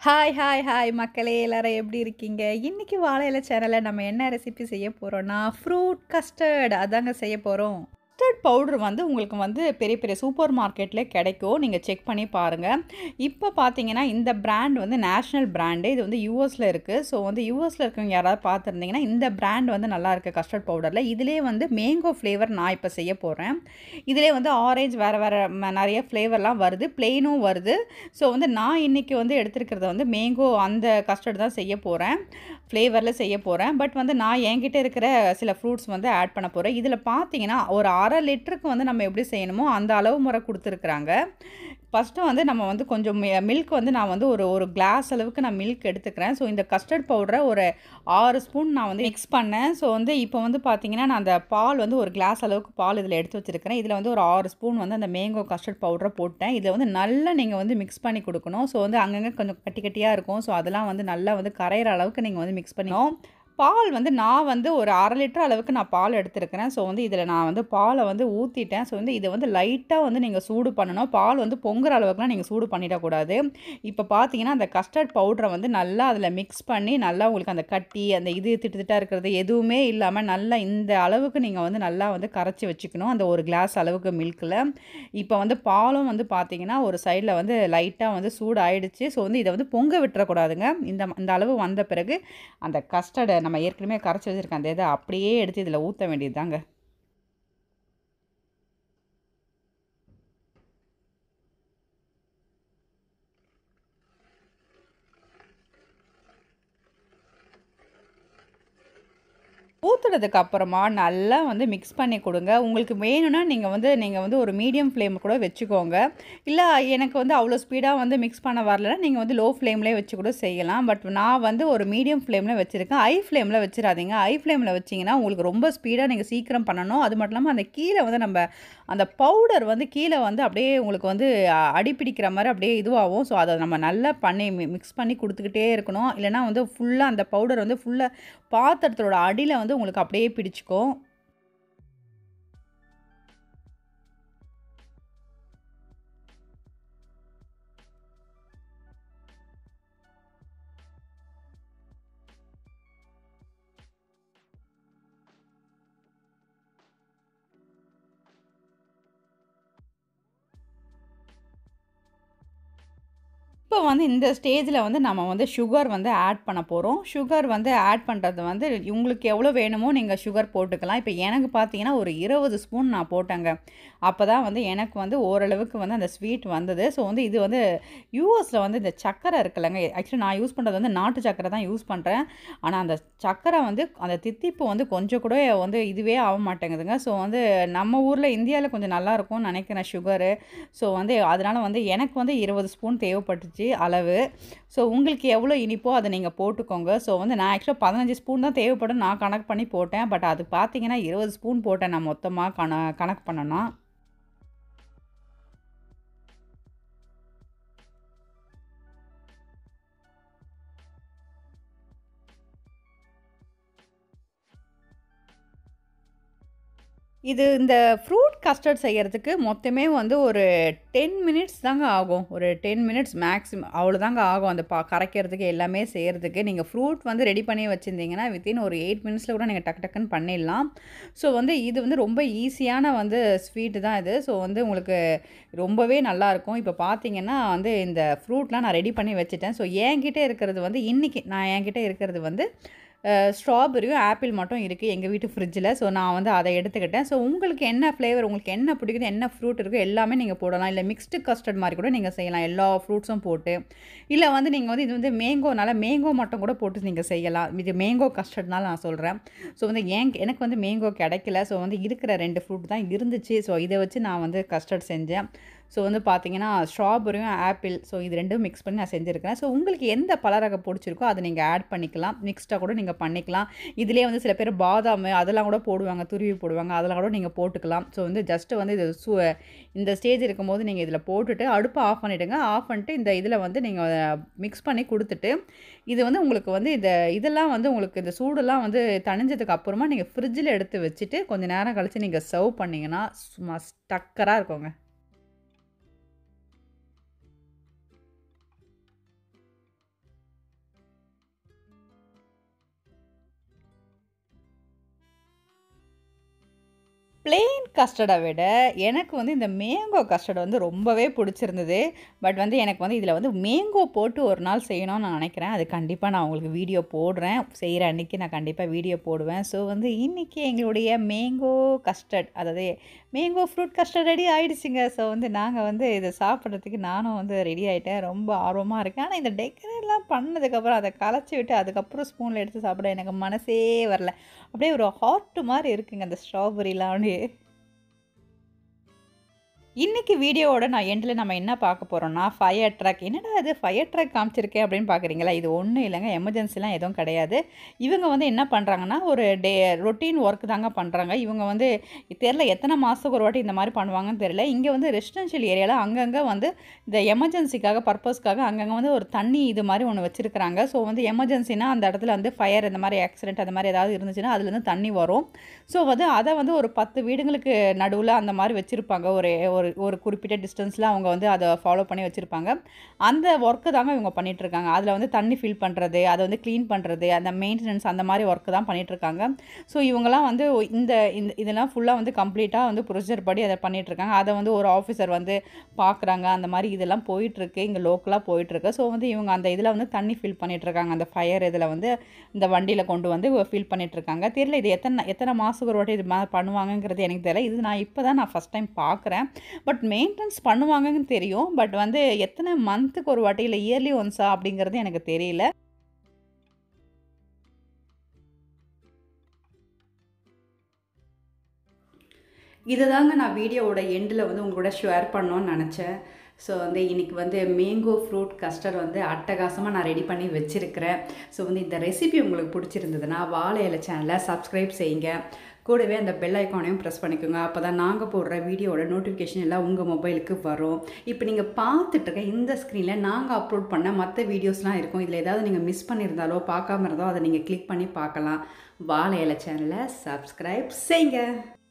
Hi, hi, hi மக்களே! எல்லாரும் எப்படி இருக்கீங்க? இன்னைக்கு வாழை இலை சேனல்ல நம்ம என்ன ரெசிபி செய்ய போறோம்னா, ஃப்ரூட் கஸ்டர்ட் அதாங்க செய்ய போறோம். கஸ்டர்ட் பவுடர் வந்து உங்களுக்கு வந்து பெரிய பெரிய சூப்பர் மார்க்கெட்ல கிடைக்கும். நீங்க செக் பண்ணி பாருங்க. இப்ப பார்த்தீங்கன்னா, இந்த பிராண்ட் வந்து நேஷனல் பிராண்டு. இது வந்து யுஎஸ்ல இருக்கு. ஸோ வந்து யுஎஸ்ல இருக்கவங்க யாராவது பார்த்துருந்தீங்கன்னா, இந்த பிராண்ட் வந்து நல்லாயிருக்கு கஸ்டர்ட் பவுடர்ல. இதிலேயே வந்து மேங்கோ ஃப்ளேவர் நான் இப்ப செய்ய போறேன். இதிலேயே வந்து ஆரஞ்ச் வேற வேற ம நெறைய ஃப்ளேவர்லாம் வருது. பிளெயினும் வருது. ஸோ வந்து நான் இன்னைக்கு வந்து எடுத்திருக்கிறது வந்து மேங்கோ அந்த கஸ்டர்ட் தான் செய்ய போறேன். ஃப்ளேவர்ல செய்ய போறேன். பட் வந்து நான் என்கிட்ட இருக்கிற சில ஃப்ரூட்ஸ் வந்து ஆட் பண்ண போறேன். இதில பார்த்தீங்கன்னா, ஒரு 1/2 லிட்டருக்கு வந்து நம்ம எப்படி செய்யணுமோ, அந்த அளவு முறை குடுத்துருக்காங்க. ஃபர்ஸ்ட்டு வந்து நம்ம வந்து கொஞ்சம் மி மில்க் வந்து நான் வந்து ஒரு ஒரு கிளாஸ் அளவுக்கு நான் மில்க் எடுத்துக்கிறேன். ஸோ இந்த கஸ்டர்ட் பவுடர ஒரு 6 ஸ்பூன் நான் வந்து மிக்ஸ் பண்ணேன். ஸோ வந்து இப்போ வந்து பார்த்தீங்கன்னா, நான் அந்த பால் வந்து ஒரு கிளாஸ் அளவுக்கு பால் இதில எடுத்து வச்சிருக்கிறேன். இதில வந்து ஒரு 6 ஸ்பூன் வந்து அந்த மேங்கோ கஸ்டர்ட் பவுடர போட்டேன். இத வந்து நல்லா நீங்க வந்து மிக்ஸ் பண்ணி குடுக்கணும். ஸோ வந்து அங்கங்க கொஞ்சம் கட்டி கட்டியா இருக்கும். ஸோ அதெல்லாம் வந்து நல்லா வந்து கரையிற அளவுக்கு நீங்க வந்து மிக்ஸ் பண்ணிக்கணும். பால் வந்து நான் வந்து ஒரு 1/2 லிட்டர் அளவுக்கு நான் பால் எடுத்திருக்கிறேன். ஸோ வந்து இதில நான் வந்து பால வந்து ஊத்திட்டேன். ஸோ வந்து இத வந்து லைட்டா வந்து நீங்க சூடு பண்ணணும். பால் வந்து பொங்குற அளவுக்குலாம் நீங்க சூடு பண்ணிடக்கூடாது. இப்ப பார்த்தீங்கன்னா, அந்த கஸ்டர்ட் பவுடர வந்து நல்லா அதில மிக்ஸ் பண்ணி, நல்லா உங்களுக்கு அந்த கட்டி, அந்த இது திட்டு திட்டா இருக்கிறது எதுவுமே இல்லாம நல்லா இந்த அளவுக்கு நீங்க வந்து நல்லா வந்து கரைச்சு வச்சுக்கணும். அந்த ஒரு கிளாஸ் அளவுக்கு மில்க்ல. இப்ப வந்து பாலும் வந்து பார்த்தீங்கன்னா, ஒரு சைட்ல வந்து லைட்டா வந்து சூடு ஆயிடுச்சு. ஸோ வந்து இத வந்து பொங்க விட்டுறக்கூடாதுங்க. இந்த இந்த அளவு வந்த பிறகு, அந்த கஸ்டர்ட நம்ம ஏற்கனவே கரைச்சு வச்சிருக்க அந்த இத அப்படியே எடுத்து இதில ஊத்த வேண்டியது தாங்க. ஊத்துனதுக்கு அப்புறமா நல்லா வந்து மிக்ஸ் பண்ணி குடுங்க. உங்களுக்கு வேணும்னா நீங்க வந்து நீங்க வந்து ஒரு மீடியம் ஃப்ளேம் கூட வச்சுக்கோங்க. இல்ல எனக்கு வந்து அவ்வளோ ஸ்பீடா வந்து மிக்ஸ் பண்ண வரலன்னா, நீங்க வந்து லோ ஃப்ளேம்லயே வச்சு கூட செய்யலாம். பட் நான் வந்து ஒரு மீடியம் ஃப்ளேம்ல வச்சிருக்கேன். ஹை ஃப்ளேம்ல வச்சிராதீங்க. ஹை ஃப்ளேம்ல வச்சீங்கன்னா, உங்களுக்கு ரொம்ப ஸ்பீடா நீங்க சீக்கிரம் பண்ணணும். அது மட்டும் இல்லாம அந்த கீழ வந்து நம்ப அந்த பவுடர் வந்து கீழ வந்து அப்படியே உங்களுக்கு வந்து அ அடி பிடிக்கிற மாரி அப்படியே இதுவாகும். ஸோ அத நம்ம நல்லா பண்ணி மி மிக்ஸ் பண்ணி குடுத்துக்கிட்டே இருக்கணும். இல்லன்னா வந்து ஃபுல்லா அந்த பவுடர் வந்து ஃபுல்லா பாத்திரத்தோட அடியில வந்து உங்களுக்கு அப்படியே பிடிச்சுக்கும். இப்ப வந்து இந்த ஸ்டேஜ்ல வந்து நம்ம வந்து சுகர் வந்து ஆட் பண்ண போறோம். சுகர் வந்து ஆட் பண்றது வந்து உங்களுக்கு எவ்வளோ வேணுமோ நீங்க சுகர் போட்டுக்கலாம். இப்ப எனக்கு பார்த்தீங்கன்னா, ஒரு 20 ஸ்பூன் நான் போட்டேங்க. அப்பதான் வந்து எனக்கு வந்து ஓரளவுக்கு வந்து அந்த ஸ்வீட் வந்தது. ஸோ வந்து இது வந்து யுஎஸ்ல வந்து இந்த சர்க்கரை இருக்குல்லங்க, ஆக்சுவலி நான் யூஸ் பண்றது வந்து நாட்டு சர்க்கரை தான் யூஸ் பண்றேன். ஆனா அந்த சர்க்கரை வந்து அந்த தித்திப்பு வந்து கொஞ்சம் கூட வந்து இதுவே ஆக மாட்டேங்குதுங்க. ஸோ வந்து நம்ம ஊர்ல இந்தியால கொஞ்சம் நல்லாயிருக்கும்னு நெனைக்கிறேன் சுகரு. ஸோ வந்து அதனால வந்து எனக்கு வந்து 20 ஸ்பூன் தேவைப்பட்டுச்சு அளவு. ஸோ உங்களுக்கு எவ்வளோ இனிப்போ அத நீங்க போட்டுக்கோங்க. ஸோ வந்து நான் ஆக்சுவலா 15 ஸ்பூன் தான் தேவைப்படும்னு நான் கணக்கு பண்ணி போட்டேன். பட் அது பார்த்தீங்கன்னா, 20 ஸ்பூன் போட்டேன் நான் மொத்தமா கண கணக்கு பண்ணனா. இது இந்த ஃப்ரூட் கஸ்டர்ட் செய்யறதுக்கு மொத்தமே வந்து ஒரு 10 மினிட்ஸ் தாங்க ஆகும். ஒரு 10 மினிட்ஸ் மேக்ஸிமம் அவ்வளோதாங்க ஆகும். அந்த ப கரைக்கிறதுக்கு எல்லாமே செய்றதுக்கு. நீங்க ஃப்ரூட் வந்து ரெடி பண்ணி வச்சிருந்தீங்கன்னா, வித்தின் ஒரு 8 மினிட்ஸ்ல கூட நீங்க டக்கு டக்குன்னு பண்ணிடலாம். ஸோ வந்து இது வந்து ரொம்ப ஈஸியான வந்து ஸ்வீட் தான் இது. ஸோ வந்து உங்களுக்கு ரொம்பவே நல்லாயிருக்கும். இப்ப பார்த்தீங்கன்னா வந்து இந்த ஃப்ரூட்லாம் நான் ரெடி பண்ணி வச்சுட்டேன். ஸோ என்கிட்ட இருக்கிறது வந்து இன்னைக்கு நான் என்கிட்ட இருக்கிறது வந்து அ ஸ்ட்ராபெர்ரியும், ஆப்பிள் மட்டும் இருக்கு எங்க வீட்டு ஃப்ரிட்ஜ்ல. ஸோ நான் வந்து அத எடுத்துக்கிட்டேன். ஸோ உங்களுக்கு என்ன ஃப்ளேவர் உங்களுக்கு என்ன பிடிக்குது, என்ன ஃப்ரூட் இருக்கோ எல்லாமே நீங்க போடலாம். இல்ல மிக்ஸ்டு கஸ்டர்ட் மாரி கூட நீங்க செய்யலாம். எல்லா ஃப்ரூட்ஸும் போட்டு. இல்ல வந்து நீங்க வந்து இது வந்து மேங்கோனால மேங்கோ மட்டும் கூட போட்டு நீங்க செய்யலாம். இது மேங்கோ கஸ்டர்ட்னால நான் சொல்றேன். ஸோ வந்து என் எனக்கு வந்து மேங்கோ கிடைக்கல. ஸோ வந்து இருக்கிற 2 ஃப்ரூட் தான் இருந்துச்சு. ஸோ இத வச்சு நான் வந்து கஸ்டர்ட் செஞ்சேன். ஸோ வந்து பார்த்தீங்கன்னா, ஸ்ட்ராபெர்ரியும், ஆப்பிள் ஸோ இது 2ம் மிக்ஸ் பண்ணி நான் செஞ்சிருக்கிறேன். ஸோ உங்களுக்கு எந்த பலரகம் புடிச்சிருக்கோ அத நீங்க ஆட் பண்ணிக்கலாம். மிக்ஸ்டா கூட நீங்க பண்ணிக்கலாம். இதிலேயே வந்து சில பேர் பாதாமு அதெல்லாம் கூட போடுவாங்க. துருவி போடுவாங்க. அதெல்லாம் கூட நீங்க போட்டுக்கலாம். ஸோ வந்து ஜஸ்ட் வந்து இது சு இந்த ஸ்டேஜ் இருக்கும்போது நீங்க இதில போட்டுட்டு அடுப்ப ஆஃப் பண்ணிடுங்க. ஆஃப் பண்ணிட்டு இந்த இதில வந்து நீங்க மிக்ஸ் பண்ணி குடுத்துட்டு, இது வந்து உங்களுக்கு வந்து இந்த இதெல்லாம் வந்து உங்களுக்கு இந்த சூடெல்லாம் வந்து தணிஞ்சதுக்கு அப்புறமா நீங்க ஃப்ரிட்ஜ்ல எடுத்து வச்சுட்டு, கொஞ்ச நேரம் கழிச்சு நீங்க சர்வ் பண்ணீங்கன்னா, சும்மா டக்கரா இருக்குங்க. கஸ்டர்டை விட எனக்கு வந்து இந்த மேங்கோ கஸ்டர்ட் வந்து ரொம்பவே பிடிச்சிருந்தது பட் வந்து எனக்கு வந்து இதில் வந்து மேங்கோ போட்டு ஒரு நாள் செய்யணும்னு நான் நினைக்கிறேன் அது கண்டிப்பாக நான் உங்களுக்கு வீடியோ போடுறேன் செய்கிற அன்றைக்கி நான் கண்டிப்பாக வீடியோ போடுவேன் ஸோ வந்து இன்றைக்கி எங்களுடைய மேங்கோ கஸ்டர்ட் அதாவது மேங்கோ ஃப்ரூட் கஸ்டர்ட் ரெடி ஆகிடுச்சிங்க ஸோ வந்து நாங்கள் வந்து இதை சாப்பிட்றதுக்கு நானும் வந்து ரெடி ஆகிட்டேன் ரொம்ப ஆர்வமாக இருக்கேன் ஆனால் இந்த டெக்கரேட்லாம் பண்ணதுக்கப்புறம் அதை கலைச்சி விட்டு அதுக்கப்புறம் ஸ்பூனில் எடுத்து சாப்பிட எனக்கு மனசே வரல அப்படியே ஒரு ஹார்ட் மாதிரி இருக்குங்க அந்த ஸ்ட்ராபெரிலாம் அப்படியே இன்றைக்கி வீடியோவோட நான் எண்டில் நம்ம என்ன பார்க்க போகிறோம்னா ஃபயர் ட்ரக் என்னடா இது ஃபயர் ட்ரக் காமிச்சிருக்கேன் அப்படின்னு பார்க்குறீங்களா இது ஒன்றும் இல்லைங்க எமர்ஜென்சிலாம் எதுவும் கிடையாது இவங்க வந்து என்ன பண்ணுறாங்கன்னா ஒரு டே ரொட்டீன் ஒர்க் தாங்க பண்ணுறாங்க இவங்க வந்து தெரில எத்தனை மாதத்துக்கு ஒரு வாட்டி இந்த மாதிரி பண்ணுவாங்கன்னு தெரியல இங்கே வந்து ரெசிடென்ஷியல் ஏரியாவில் அங்கங்கே வந்து இந்த எமர்ஜென்சிக்காக பர்பஸ்க்காக அங்கங்கே வந்து ஒரு தண்ணி இது மாதிரி ஒன்று வச்சுருக்கிறாங்க ஸோ வந்து எமர்ஜென்சினா அந்த இடத்துல வந்து ஃபயர் இந்த மாதிரி ஆக்சிடென்ட் அந்த மாதிரி ஏதாவது இருந்துச்சுன்னா அதுலேருந்து தண்ணி வரும் ஸோ வந்து அதை வந்து ஒரு பத்து வீடுங்களுக்கு நடுவில் அந்த மாதிரி வச்சுருப்பாங்க ஒரு ஒரு ஒரு குறிப்பிட்ட டிஸ்டன்ஸில் அவங்க வந்து அதை ஃபாலோ பண்ணி வச்சுருப்பாங்க அந்த ஒர்க்கு தாங்க இவங்க பண்ணிகிட்ருக்காங்க அதில் வந்து தண்ணி ஃபில் பண்ணுறது அதை வந்து க்ளீன் பண்ணுறது அந்த மெயின்டெனன்ஸ் அந்த மாதிரி ஒர்க்கு தான் பண்ணிகிட்ருக்காங்க ஸோ இவங்கெல்லாம் வந்து இந்த இந்த இதெல்லாம் ஃபுல்லாக வந்து கம்ப்ளீட்டாக வந்து ப்ரொசீஜர் படி அதை பண்ணிகிட்ருக்காங்க அதை வந்து ஒரு ஆஃபீஸர் வந்து பார்க்குறாங்க அந்த மாதிரி இதெல்லாம் போயிட்டுருக்கு இங்கே லோக்கலாக போயிட்டுருக்கு ஸோ வந்து இவங்க அந்த இதில் வந்து தண்ணி ஃபில் பண்ணிகிட்ருக்காங்க அந்த ஃபயர் இதில் வந்து இந்த வண்டியில் கொண்டு வந்து ஃபில் பண்ணிகிட்ருக்காங்க தெரியல இது எத்தனை எத்தனை மாதத்துக்கு ஒரு வாட்டி இது மா பண்ணுவாங்கங்கிறது எனக்கு தெரியல இது நான் இப்போ தான் நான் ஃபஸ்ட் டைம் பார்க்குறேன் பட் மெயின்டெனன்ஸ் பண்ணுவாங்கன்னு தெரியும் பட் வந்து எத்தனை மந்த்துக்கு ஒரு வாட்டி இல்லை இயர்லி ஒன்ஸா அப்படிங்கிறது எனக்கு தெரியல இதை தாங்க நான் வீடியோவோட எண்டில் வந்து உங்களோட ஷேர் பண்ணோன்னு நினச்சேன் ஸோ வந்து இன்றைக்கி வந்து மேங்கோ ஃப்ரூட் கஸ்டர்ட் வந்து அட்டகாசமாக நான் ரெடி பண்ணி வச்சுருக்கிறேன் ஸோ வந்து இந்த ரெசிபி உங்களுக்கு பிடிச்சிருந்ததுன்னா வாழை இலை சேனலை சப்ஸ்கிரைப் செய்யுங்க கூடவே அந்த பெல் ஐக்கானையும் ப்ரெஸ் பண்ணிக்கோங்க அப்போ தான் நாங்கள் போடுற வீடியோவோட நோட்டிஃபிகேஷன் எல்லாம் உங்கள் மொபைலுக்கு வரும் இப்போ நீங்கள் பார்த்துட்ருக்க இந்த ஸ்க்ரீனில் நாங்கள் அப்லோட் பண்ண மற்ற வீடியோஸ்லாம் இருக்கும் இதில் ஏதாவது நீங்கள் மிஸ் பண்ணியிருந்தாலோ பார்க்காம இருந்தாலோ அதை நீங்கள் கிளிக் பண்ணி பார்க்கலாம் வாழை இலை சேனலை சப்ஸ்கிரைப் செய்யுங்க